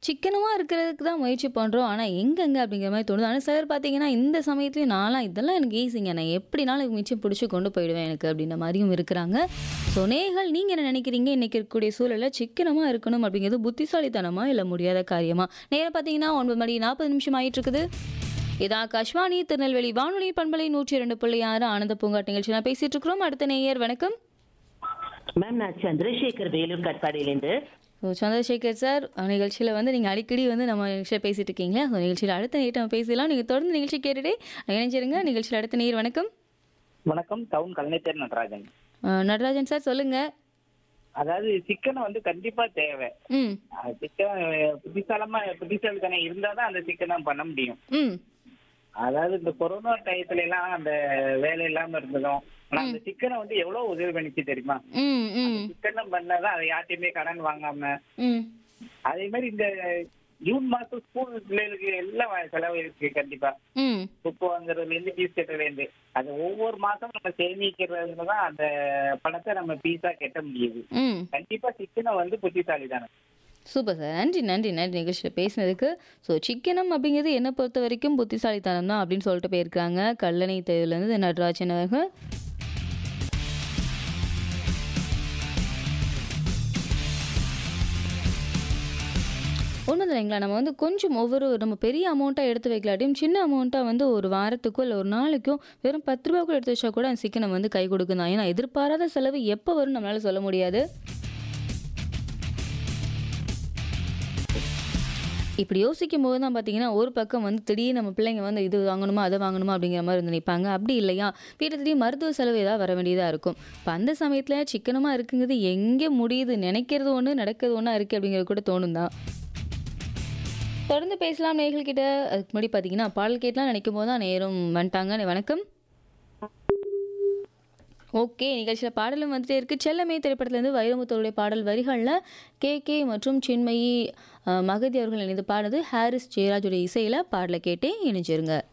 சிக்கனமா இருக்கிறதுக்கு தான் முயற்சி பண்றோம். ஆனா எங்கங்க அப்படிங்கிற மாரி தோணுது. ஆனா சிலர் பார்த்தீங்கன்னா, இந்த சமயத்துலயும் நான்லாம் இதெல்லாம் எனக்கு ஈஸிங்க. நான் எப்படினாலும் மிச்சம் பிடிச்சு கொண்டு போயிடுவேன் எனக்கு அப்படின்ற மாரியும் இருக்கிறாங்க. ஸோ நேயர்கள் நீங்க என்ன நினைக்கிறீங்க? இன்னைக்கு இருக்கக்கூடிய சூழல்ல சிக்கனமா இருக்கணும் அப்படிங்கிறது புத்திசாலித்தனமா? இல்ல முடியாத காரியமா? நேரம் பார்த்தீங்கன்னா 9 மணி 40 நிமிஷம் ஆயிட்டு இருக்குது. இது ஆகாஷ்வாணி திருநெல்வேலி வானொலி பண்பலை 102.6 ஆனந்த பூங்காட் நிகழ்ச்சியில பேசிட்டு இருக்கிறோம். அடுத்த நேயர் வணக்கம். மேம் நான் சந்திரசேகர் வேலூர் கட்பாடியிலேருந்து ஸோ சந்திரசேகர் சார் நிகழ்ச்சியில் வந்து நீங்கள் அடிக்கடி வந்து நம்ம நிகழ்ச்சியில் பேசிட்டு இருக்கீங்களா ஸோ நிகழ்ச்சியில் அடுத்த நேரம் நம்ம பேசலாம் நீங்கள் தொடர்ந்து நிகழ்ச்சி கேட்டுட்டே இணைஞ்சிருங்க நிகழ்ச்சியில் அடுத்த நேர் வணக்கம் வணக்கம் டவுன் கலைஞர் நடராஜன் அஹ் நடராஜன் சார் சொல்லுங்க அதாவது சிக்கனை வந்து கண்டிப்பா தேவை ம் அஹ் சிக்கன் புத்திசாலமா புத்திசாலித்தனம் இருந்தாதான் அந்த சிக்கனை பண்ண முடியும் ம் அதாவது இந்த கொரோனா டயத்துல எல்லாம் அந்த வேலை இல்லாம இருந்ததும் ஆனா அந்த சிக்கனை வந்து எவ்வளவு உதவி பண்ணிச்சு தெரியுமா ம் ம் சிக்கனை பண்ணாதான் அதை யார்ட்டையுமே கடன் வாங்காம ம் அதே மாதிரி இந்த ஜூன் மாசம் ஸ்கூல் பிள்ளைகளுக்கு எல்லாம் செலவு இருக்கு கண்டிப்பா ம் புக்கு வாங்குறதுல இருந்து ஃபீஸ் கட்டுறதுல இருந்து அது ஒவ்வொரு மாசம் நம்ம சேமிக்கிறதுல தான் அந்த பணத்தை நம்ம ஃபீஸா கட்ட முடியுது ம் கண்டிப்பா சிக்கனை வந்து புத்திசாலி தானே சூப்பர் சார் நன்றி நன்றி நன்றி நிகழ்ச்சியில் பேசினதுக்கு ஸோ சிக்கனம் அப்படிங்கிறது என்னை பொறுத்த வரைக்கும் புத்திசாலித்தனம் தான் அப்படின்னு சொல்லிட்டு போயிருக்காங்க கல்லணை தேர்வுலேருந்து நடராஜன் அவர்கள் உண்மைதான் இல்லைங்களா நம்ம வந்து கொஞ்சம் ஒவ்வொரு நம்ம பெரிய அமௌண்ட்டாக எடுத்து வைக்கலாட்டியும் சின்ன அமௌண்ட்டாக வந்து ஒரு வாரத்துக்கோ இல்லை ஒரு நாளைக்கோ வெறும் பத்து ரூபா கூட எடுத்து வச்சா கூட அந்த சிக்கனம் வந்து கை கொடுக்கும் தான் ஏன்னா எதிர்பாராத செலவு எப்போ வரும் நம்மளால சொல்ல முடியாது இப்படி யோசிக்கும் போது தான் பார்த்தீங்கன்னா ஒரு பக்கம் வந்து திடீர்னு நம்ம பிள்ளைங்க வந்து இது வாங்கணுமா அதை வாங்கணுமா அப்படிங்கிற மாதிரி வந்து நிற்பாங்க அப்படி இல்லையா வீட்டு திடீர்னு மருத்துவ செலவு ஏதாவது வர வேண்டியதாக இருக்கும் இப்போ அந்த சமயத்தில் சிக்கனமாக இருக்குங்கிறது எங்கே முடியுது நினைக்கிறது ஒன்று நடக்கிறது ஒன்றா இருக்குது அப்படிங்கிறது கூட தோணும் தான் தொடர்ந்து பேசலாம் நேர்கள் கிட்ட அதுக்கு முன்னாடி பார்த்தீங்கன்னா பாடல் கேட்கலாம் நினைக்கும் போது தான் நேரம் வந்துட்டாங்க வணக்கம் ஓகே நிகழ்ச்சியில் பாடலும் வந்துட்டே இருக்கு செல்லமே திரைப்படத்துலேருந்து வைரமுத்தோருடைய பாடல் வரிகளில் கே கே மற்றும் சின்மயி அஹ், மகதி அவர்கள் இணைந்து பாடுது ஹாரிஸ் ஜெயராஜுடைய இசையில் பாடலை கேட்டே இணைஞ்சிருங்க